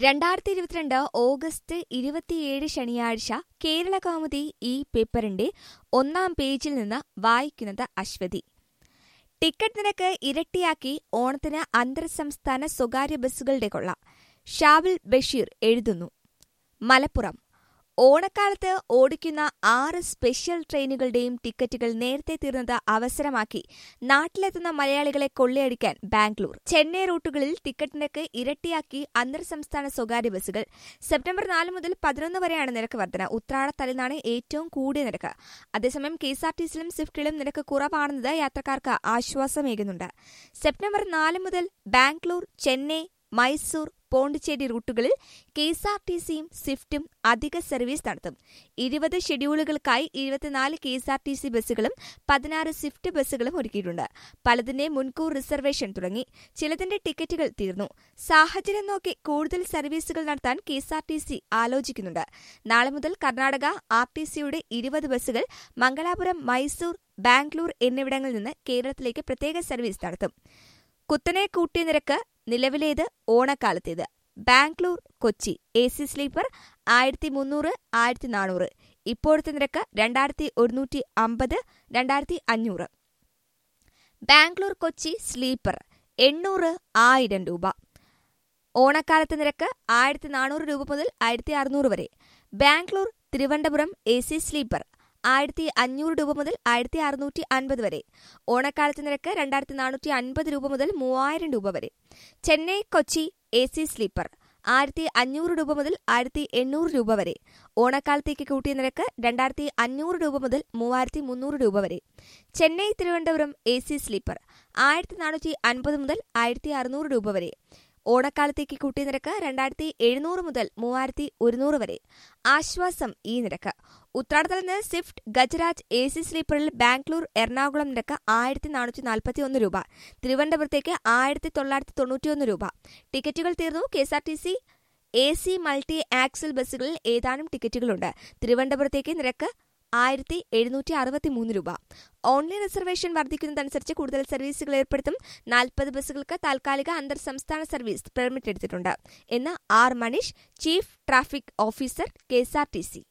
രണ്ടായിരത്തി ഇരുപത്തിരണ്ട് ഓഗസ്റ്റ് ഇരുപത്തിയേഴ് ശനിയാഴ്ച കേരള കൗമുദി ഈ പേപ്പറിന്റെ ഒന്നാം പേജിൽ നിന്ന് വായിക്കുന്നത് അശ്വതി ടിക്കറ്റ് നിരക്ക് ഇരട്ടിയാക്കി ഓണത്തിന് അന്തർ സംസ്ഥാന സ്വകാര്യ ബസ്സുകളുടെ കൊള്ള ഷാബിൽ ബഷീർ എഴുതുന്നു മലപ്പുറം ഓണക്കാലത്ത് ഓടിക്കുന്ന ആറ് സ്പെഷ്യൽ ട്രെയിനുകളുടെയും ടിക്കറ്റുകൾ നേരത്തെ തീർന്നത് അവസരമാക്കി നാട്ടിലെത്തുന്ന മലയാളികളെ കൊള്ളയടിക്കാൻ ബാംഗ്ലൂർ ചെന്നൈ റൂട്ടുകളിൽ ടിക്കറ്റ് നിരക്ക് ഇരട്ടിയാക്കി അന്തർ സംസ്ഥാന സ്വകാര്യ ബസ്സുകൾ സെപ്റ്റംബർ നാല് മുതൽ പതിനൊന്ന് വരെയാണ് നിരക്ക് വർധന ഉത്രാട തലേന്നാണ് ഏറ്റവും കൂടിയ നിരക്ക് അതേസമയം കെ എസ് ആർ ടി സിയിലും സ്വിഫ്റ്റിലും നിരക്ക് കുറവാണെന്നത് യാത്രക്കാർക്ക് ആശ്വാസമേകുന്നുണ്ട് സെപ്റ്റംബർ നാല് മുതൽ ബാംഗ്ലൂർ ചെന്നൈ മൈസൂർ പോണ്ടിച്ചേരി റൂട്ടുകളിൽ കെ എസ് ആർ ടി സിയും സ്വിഫ്റ്റും അധിക സർവീസ് നടത്തും ഇരുപത് ഷെഡ്യൂളുകൾക്കായി ഇരുപത്തിനാല് K S R T C ബസ്സുകളും പതിനാറ് സ്വിഫ്റ്റ് ബസ്സുകളും ഒരുക്കിയിട്ടുണ്ട് പലതിന്റെ മുൻകൂർ റിസർവേഷൻ തുടങ്ങി ചിലതിന്റെ ടിക്കറ്റുകൾ തീർന്നു സാഹചര്യം നോക്കി കൂടുതൽ സർവീസുകൾ നടത്താൻ K S R T C ആലോചിക്കുന്നുണ്ട് നാളെ മുതൽ കർണാടക ആർ ടി സിയുടെ ഇരുപത് ബസ്സുകൾ മംഗലാപുരം മൈസൂർ ബാംഗ്ലൂർ എന്നിവിടങ്ങളിൽ നിന്ന് കേരളത്തിലേക്ക് പ്രത്യേക സർവീസ് നടത്തും കുത്തനെ കൂട്ടിയ നിരക്ക് നിലവിലേത് ഓണക്കാലത്തേത് Bangalore Kochi A C sleeper ആയിരത്തി മുന്നൂറ് ആയിരത്തി നാനൂറ് ഇപ്പോഴത്തെ നിരക്ക് രണ്ടായിരത്തി ഒരുന്നൂറ്റി അമ്പത് രണ്ടായിരത്തി അഞ്ഞൂറ് ബാംഗ്ലൂർ കൊച്ചി സ്ലീപ്പർ എണ്ണൂറ് ആയിരം രൂപ ഓണക്കാലത്തെ നിരക്ക് ആയിരത്തി നാനൂറ് രൂപ മുതൽ ആയിരത്തി അറുന്നൂറ് വരെ Bangalore Thiruvananthapuram A C sleeper ആയിരത്തി അഞ്ഞൂറ് രൂപ മുതൽ ആയിരത്തി അറുന്നൂറ്റി അൻപത് വരെ ഓണക്കാലത്ത് നിരക്ക് രണ്ടായിരത്തി നാനൂറ്റി അൻപത് രൂപ മുതൽ മൂവായിരം രൂപ വരെ Chennai Kochi A C sleeper ആയിരത്തി അഞ്ഞൂറ് രൂപ മുതൽ ആയിരത്തി എണ്ണൂറ് രൂപ വരെ ഓണക്കാലത്തേക്ക് കൂട്ടിയ നിരക്ക് രണ്ടായിരത്തി അഞ്ഞൂറ് രൂപ മുതൽ മൂവായിരത്തി മുന്നൂറ് രൂപ വരെ Chennai Thiruvananthapuram A C sleeper ആയിരത്തി നാനൂറ്റി അൻപത് മുതൽ ആയിരത്തി അറുന്നൂറ് രൂപ വരെ ഓണക്കാലത്തേക്ക് കൂട്ടിയ നിരക്ക് രണ്ടായിരത്തി എഴുന്നൂറ് മുതൽ മൂവായിരത്തി ഒരുന്നൂറ് വരെ ആശ്വാസം ഈ നിരക്ക് ഉത്രാടത്തിൽ സ്വിഫ്റ്റ് ഗജരാജ് എ സി സ്ലീപ്പറിൽ ബാംഗ്ലൂർ എറണാകുളം നിരക്ക് ആയിരത്തി നാനൂറ്റി നാൽപ്പത്തി ഒന്ന് രൂപ തിരുവനന്തപുരത്തേക്ക് ആയിരത്തി തൊള്ളായിരത്തി തൊണ്ണൂറ്റിയൊന്ന് രൂപ ടിക്കറ്റുകൾ തീർന്നു K S R T C A C multi axle ബസ്സുകളിൽ ഏതാനും ടിക്കറ്റുകളുണ്ട് തിരുവനന്തപുരത്തേക്ക് നിരക്ക് ആയിരത്തി എഴുന്നൂറ്റി അറുപത്തി മൂന്ന് രൂപ ഓൺലൈൻ റിസർവേഷൻ വർദ്ധിക്കുന്നതനുസരിച്ച് കൂടുതൽ സർവീസുകൾ ഏർപ്പെടുത്തും നാൽപ്പത് ബസ്സുകൾക്ക് താൽക്കാലിക അന്തർ സംസ്ഥാന സർവീസ് പെർമിറ്റ് എടുത്തിട്ടുണ്ട് എന്ന് R Manish chief traffic officer K S R T C